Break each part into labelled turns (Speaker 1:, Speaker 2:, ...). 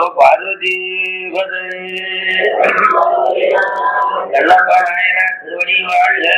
Speaker 1: பார்வதி கண்ணப்பா நாயனா திருவடி வாழ்க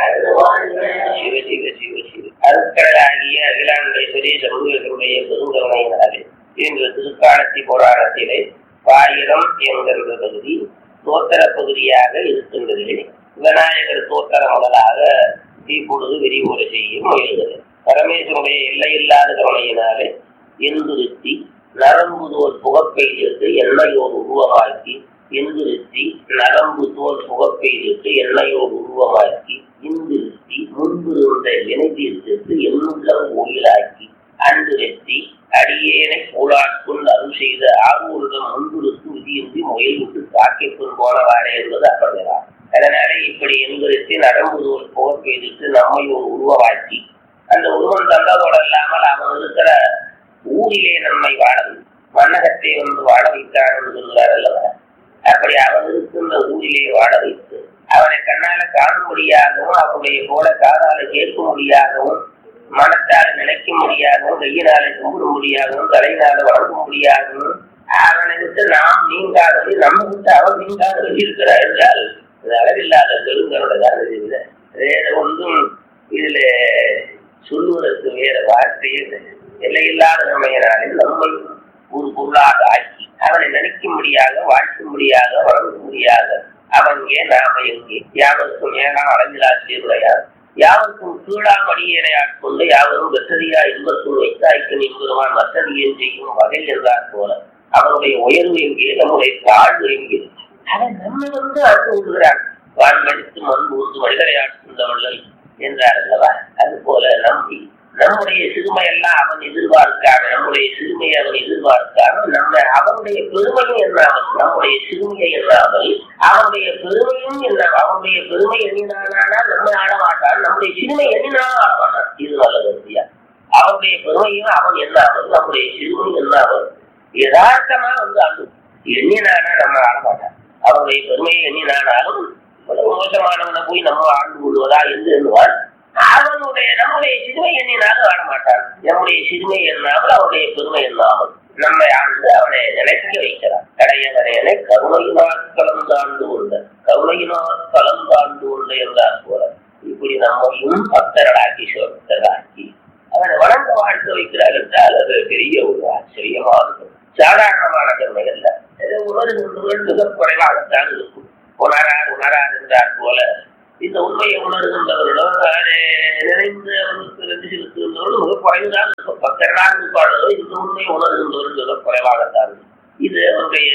Speaker 1: சிவ சிவ சிவ சிவ அருட்கடலாகிய அகிலாண்டேஸ்வரி சமுதிரனுடைய பெருங்கருணையினாலே இன்று திருக்காலத்தி புராணத்திலே பாயிரம் என்கின்ற பகுதி தோத்தர பகுதியாக இருக்கின்றது விநாயகர் தோத்தர முதலாக இப்பொழுது விரிவுரை செய்ய முயல்கிறது பரமேஸ்வருடைய எல்லையில்லாத கருணையினாலே எந்திருத்தி நரம்பு தோல் புகப்பெய்திட்டு எண்ணெயோடு உருவமாக்கி எந்திருத்தி நரம்பு தோல் புகப்பெய்திட்டு எண்ணெயோடு உருவமாக்கி இந்திருத்தி முன்பிருந்த வினைதீர்த்திட்டு எண்ணுள்ளம் கோயிலாக்கி அன்றிருத்தி அடியேனை கூழாட்கொண்டு அருள் செய்த ஆகூரிடம் முன்பிருக்கு விதியின்றி முயல் விட்டு காக்கைப்புண் போனவாறே என்பது அப்படிதான் அதனால இப்படி எந்திருத்தி நரம்பு தோல் புகப்பெய்திட்டு நம்மை ஒரு உருவமாக்கி அந்த உருவம் தந்ததோடு இல்லாமல் அவன் இருக்கிற ஊரிலே நம்மை வாழ மன்னகத்தை வந்து வாழ வைத்தான் என்று சொல்கிறார் அல்லவா அப்படி அவன் இருக்கின்ற ஊரிலே வாழ வைத்து அவனை கண்ணால காணும்படியாகவும் அவனுடைய போல காதால கேட்கும்படியாகவும் மனத்தால் நினைக்கும்படியாகவும் கையினால கும்பிடும்படியாகவும் தலையினால வணங்கும்படியாகவும் அவனை விட்டு நாம் நீங்காதது நம்ம விட்டு அவன் நீங்காதது இருக்கிறார் என்றால் இது அளவில்லாத பெருங்கருடைதான் இது வேற ஒன்றும் இதுல சொல்லுவதற்கு வேற வார்த்தையே எல்லையில்லாத நம்மையினாலே நம்மை ஒரு பொருளாக ஆக்கி அவனை நினைக்கும்படியாக வாழ்த்தும்படியாக வழங்கும்படியாக அவன் ஏன் நாம எங்கே யாவருக்கும் ஏனாம் அடைஞ்சிலாசியுடையார் யாவருக்கும் கீழாம் அடியனை ஆட்கொண்டு யாவரும் வெற்றதியா இன்பத்துள் வைத்தாய்க்கு என்பதுமான் வசதியும் செய்யும் வகை என்றார் போல அவனுடைய உயர்வு எங்கே நம்முடைய தாழ்வு எங்கே அவன் நம்மை வந்து ஆட்சி விடுகிறான் வான்வழித்து மண் ஊர்ந்து மனிதரை ஆட்கொண்டவர்கள் என்றார் அல்லவா அது போல நம்பி நம்முடைய சிறுமையெல்லாம் அவன் எதிர்பார்க்காம நம்முடைய சிறுமையை அவன் எதிர்பார்க்காம நம்ம அவனுடைய பெருமையும் எண்ணாமல் நம்முடைய சிறுமையை எண்ணாமல் அவனுடைய பெருமையும் என்ன அவனுடைய பெருமை எண்ணினானால் நம்ம ஆட மாட்டான் நம்முடைய சிறுமை எண்ணினாலும் ஆட மாட்டான் இது நல்ல கருத்தியா அவனுடைய பெருமையும் அவன் எண்ணாமல் நம்முடைய சிறுமை எண்ணாமல் யதார்த்தமா வந்து அது எண்ணினானா நம்ம ஆட மாட்டான் அவனுடைய பெருமையை எண்ணினானாலும் இவ்வளவு மோசமானவனை போய் நம்ம ஆண்டு கொள்வதா என்று எண்ணுவான் அவனுடைய நம்முடைய சிறுமை எண்ணினாலும் ஆட மாட்டான் நம்முடைய சிறுமை எண்ணாமல் அவனுடைய பெருமை எண்ணாமல் நம்மை ஆண்டு அவனை நினைக்க வைக்கிறான் கடையவனையனை கருணையினால் கலந்தாண்டு உள்ள கருணையினால் கலந்தாண்டு உள்ள என்றார் போல இப்படி நம்மையும் பக்தர்களாக்கி சொத்தராக்கி அவனை வணங்க வாழ்த்து வைக்கிறார் என்றால் அது பெரிய ஒரு ஆச்சரியமானது சாதாரணமான கருணை அல்ல உணர்கின்றவர்கள் மிக குறைவாகத்தான் இருக்கும் உணரார் உணரார் என்றார் போல இந்த உண்மையை உணர்கின்றவர்களும் அதை நிறைந்து அவர்களுக்கு நன்றி செலுத்துகின்றவர்களும் மிக குறைவுதான் இருக்கும் பக்தர்களாக இருப்பார்களோ இந்த உண்மையை உணர்கின்றவர்கள் மிக குறைவாகத்தான் இருக்கும் இது அவருடைய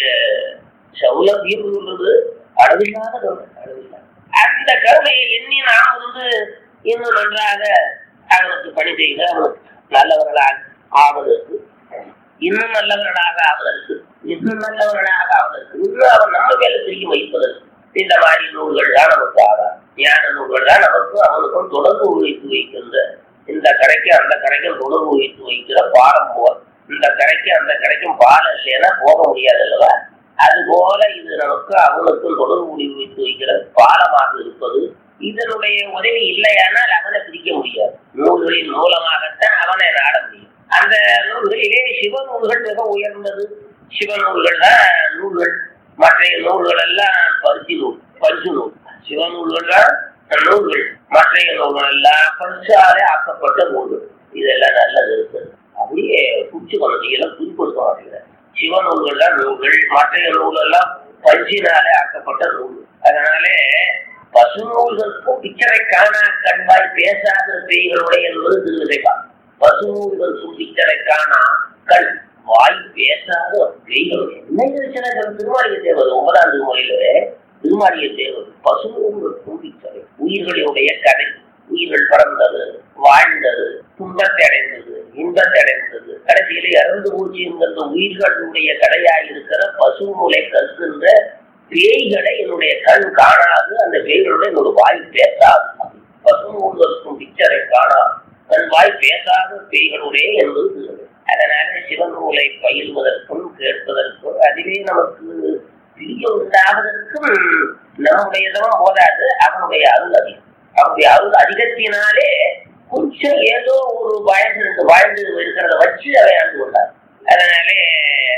Speaker 1: சௌலபியம் என்பது அளவில்லாத கருணை அளவில்லாத அந்த கருணையை எண்ணி நாம் வந்து இன்னும் நன்றாக அவனுக்கு பணி செய்து அவனுக்கு நல்லவர்களாக ஆவதற்கு இன்னும் நல்லவர்களாக ஆவதற்கு இன்னும் நல்லவர்களாக ஆவதற்கு இன்னும் அவன் நம்ம மேல திரும்பி வைப்பதற்கு இந்த மாதிரி நூல்கள் தான் நமக்கு ஆதாரம் ஞான நூல்கள் தான் நமக்கும் அவனுக்கும் தொடர்பு வைத்து வைக்கின்ற இந்த கரைக்கு அந்த கரைக்கும் தொடர்பு வைத்து வைக்கிற பாலம் போல் இந்த கரைக்கு அந்த கரைக்கும் பாலம் இல்லைன்னா போக முடியாது அல்லவா அதுபோல இது நமக்கு அவனுக்கும் தொடர்பு வைத்து வைக்கிற பாலமாக இருப்பது இதனுடைய உதவி இல்லையானால் அவனை பிரிக்க முடியாது நூல்களின் மூலமாகத்தான் அவனை நாட முடியும் அந்த நூல்களிலே சிவ நூல்கள் மிக உயர்ந்தது சிவ நூல்கள் தான் நூல்கள் மற்ற நூல்கள் எல்லாம் பருத்தி நூல் பஞ்சு நூல் சிவ நூல்கள் தான் நூல்கள் மற்ற நூல்கள் எல்லாம் பரிசாலே ஆக்கப்பட்ட நூல்கள் இதெல்லாம் நல்லது இருக்குது அப்படியே குச்சி குழந்தைகளும் குறிப்பிடுத்த மாட்டேங்கிறார் சிவ நூல்கள் தான் நூல்கள் மற்ற நூல் எல்லாம் பஞ்சினாலே ஆக்கப்பட்ட நூல் அதனாலே பசு நூல்களுக்கும் பிச்சரை காணா கண்பாய் பேசாத பெய்களுடைய என்பது திருவிதைப்பா பசு நூல்களுக்கும் பிச்சரை காணா கண் வாய் பேசாத பெய்களுடைய திருமாளிக தேவர் ஒன்பதாம் திருமொழியிலே திருமாளிக தேவர் பசு நூல்களுக்கும் பிச்சரை உயிர்களுடைய கதை உயிர்கள் பறந்தது வாழ்ந்தது துன்பத்தை அடைந்தது இன்பத்தை அடைந்தது கடைசியில இறந்து மூச்சு என்கின்ற உயிர்களுடைய கடையாய் இருக்கிற பசு நூலை கற்கின்ற பேய்களை என்னுடைய கண் காணாது அந்த பேய்களுடைய என்னோட வாய் பேசாது பசு நூல்களுக்கும் பிக்சரை காணாது தன் வாய் பேசாத பேய்களுடைய என்பது அதனால சிவன் நூலை பயில்வதற்கும் கேட்பதற்கும் அதுவே நமக்கு பிரிய உண்டாவதற்கும் நம்முடையதும் போதாது அவனுடைய அருள் அதிகம் அவனுடைய அருள் அதிகத்தினாலே கொஞ்சம் ஏதோ ஒரு வாழ்ந்து வாழ்ந்து இருக்கிறத வச்சு அவன் ஆண்டு கொண்டார் அதனாலே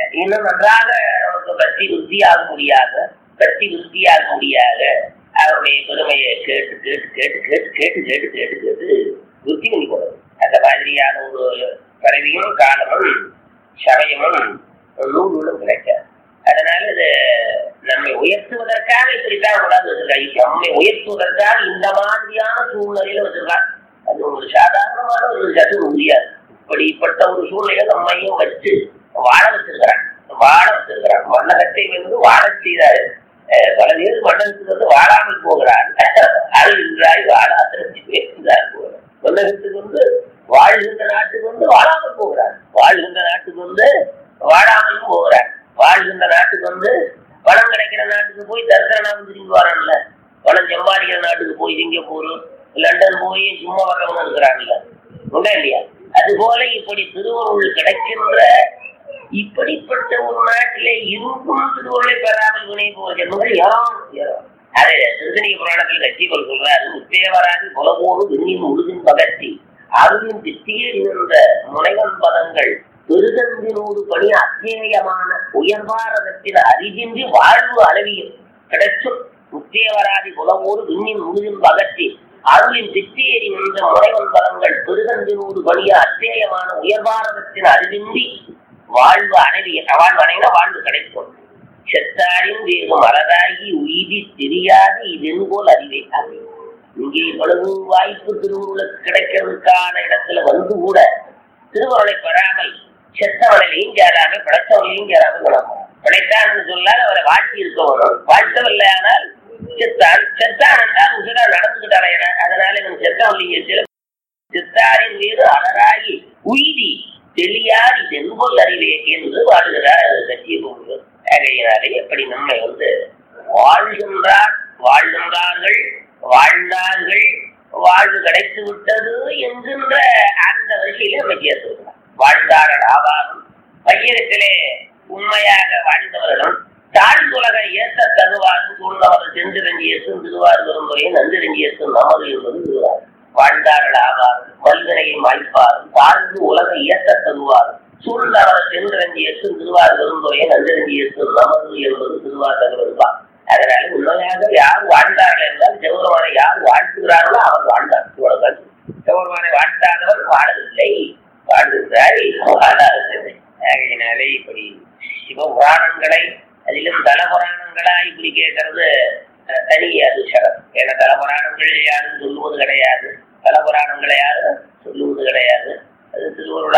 Speaker 1: இன்னும் நன்றாக நமக்கு பக்தி விருத்தியாக முடியாக பக்தி விருத்தியாக முடியாக அவருடைய பெருமையை கேட்டு கேட்டு கேட்டு கேட்டு கேட்டு கேட்டு கேட்டு கேட்டு விருத்தி பண்ணி போறது அந்த மாதிரியான ஒரு பதவியும் காலமும் சமயமும் நூல்களும் கிடைக்காது அதனால இது நம்மை உயர்த்துவதற்காக இப்படித்தான் கொண்டாந்து வச்சிருக்காங்க நம்மை உயர்த்துவதற்காக இந்த மாதிரியான சூழ்நிலையில வச்சிருக்காங்க அது ஒரு சாதாரணமான ஒரு சத்து முடியாது இப்படிப்பட்ட ஒரு சூழ்நிலையை நம்மையும் வச்சு வாழ வச்சிருக்கிறான் வாழ வச்சிருக்கிறான் மன்னகத்தை வந்து வாழ செய்தாரு அஹ் பல பேர் மன்னகத்துக்கு வந்து வாழாமல் போகிறார் அழுகிறாய் வாழாத்திரத்தி பேசுகிறார் போகிறார் மன்னகத்துக்கு வந்து வாழ்கின்ற நாட்டுக்கு வந்து வாழாமல் போகிறார் வாழ்கின்ற நாட்டுக்கு வந்து வாழாமல் போகிறார் வாழ்கின்ற நாட்டுக்கு வந்து பணம் கிடைக்கிற நாட்டுக்கு போய் தரிசனம் திரும்பி வரான்ல பணம் சம்பாதிக்கிற நாட்டுக்கு போய் சிங்கப்பூர் லண்டன் போய் சும்மா வரவங்க இருக்கிறாங்கல்ல உண்டா இல்லையா அது போல இப்படி திருவருள் கிடைக்கின்ற இப்படிப்பட்ட ஒரு நாட்டிலே இருந்தும் திருவருளை பெறாமல் வினை போற ஜென்மங்கள் யாரும் யாரும். அது திருத்தணி புராணத்தில் கட்சிகள் சொல்றாரு முத்தேவராது புலவோடு விண்ணின் முழுதின் பகத்தி அருவின் திட்டியே இருந்த முனைவன் பதங்கள் பெருதந்தினோடு பணி அத்தேயமான உயர்வாரதத்தில் அறிவின்றி வாழ்வு அளவியும் கிடைச்சும் முத்தேவராதி புலவோடு விண்ணின் முழுதின் பகத்தி அருளின் திட்டேறி நின்ற முனைவன் பலங்கள் பெருதந்தினோடு பணிய அத்தேயமான உயர்வாரதத்தின் அறிவின்றி வாழ்வு அணைவிய வாழ்வு அணைனா வாழ்வு கிடைக்கும் செத்தாரின் வேறு மலராகி உயிரி தெரியாது இதன் போல் அறிவே இங்கே இவ்வளவு வாய்ப்பு திருவுருளுக்கு கிடைக்கிறதுக்கான இடத்துல வந்து கூட திருவருளை பெறாமல் செத்தவனையும் சேராம பிழைத்தவனையும் சேராம கிடக்கும் பிழைத்தான் சொன்னால் அவரை வாழ்த்தி இருக்க வரும் வாழ்த்தவில்லை ஆனால் செத்தான் செத்தான் என்றால் உசுரா நடந்துகிட்டு அலையிறான் அதனால இவன் செத்தவன்லிங்க சில சித்தாரின் மீது அலராகி உயிரி தெளியார் சென்பொல் அறிவே என்று வாழ்கிறார் சத்திய பொருள் ஆகையினாலே எப்படி நம்மை வந்து வாழ்கின்றார் வாழ்கின்றார்கள் வாழ்ந்தார்கள் வாழ்வு கிடைத்து விட்டது என்கின்ற அந்த வரிசையில நம்ம சேர்த்துருக்கிறார் வாழ்ந்தார்கள் ஆவாரும் பையகத்திலே உண்மையாக வாழ்ந்தவர்களும் தாழ்ந்துலக ஏற்ற தகுவாரும் சூழ்ந்தவர் சென்றிரஞ்சியசும் திருவார் வரும்புறையும் நந்திரஞ்சியசும் நமது என்பது திருவார் வாழ்ந்தார்கள் ஆவாரும் வல்வினையை மாய்ப்பாரும் தாழ்ந்து உலக ஏற்ற தகுவாரும் சூழ்ந்தவர் சென்றிரஞ்சியசும் திருவார் வரும்புறையும் நந்திரஞ்சியசும் நமது என்பது திருவார் தகவல்தான் அதனால உண்மையாக யார் வாழ்ந்தார்கள் என்றால் சிவபெருமானை யார் வாழ்த்துகிறார்களோ அவர் வாழ்ந்தார் இவ்வளவுதான் சிவபெருமானை வாழ்த்தாதவர் வாழவில்லை வாழ்கின்றார் வாழாதவில்லை ஆகையினாலே இப்படி சிவ புராணங்களை அதிலும் தல புராணங்களா இப்படி கேட்கறது அஹ், தனி அது சரம் ஏன்னா தல புராணங்கள் யாரும் சொல்லுவது கிடையாது தல புராணங்களை யாரும் சொல்லுவது கிடையாது அது திருவருளா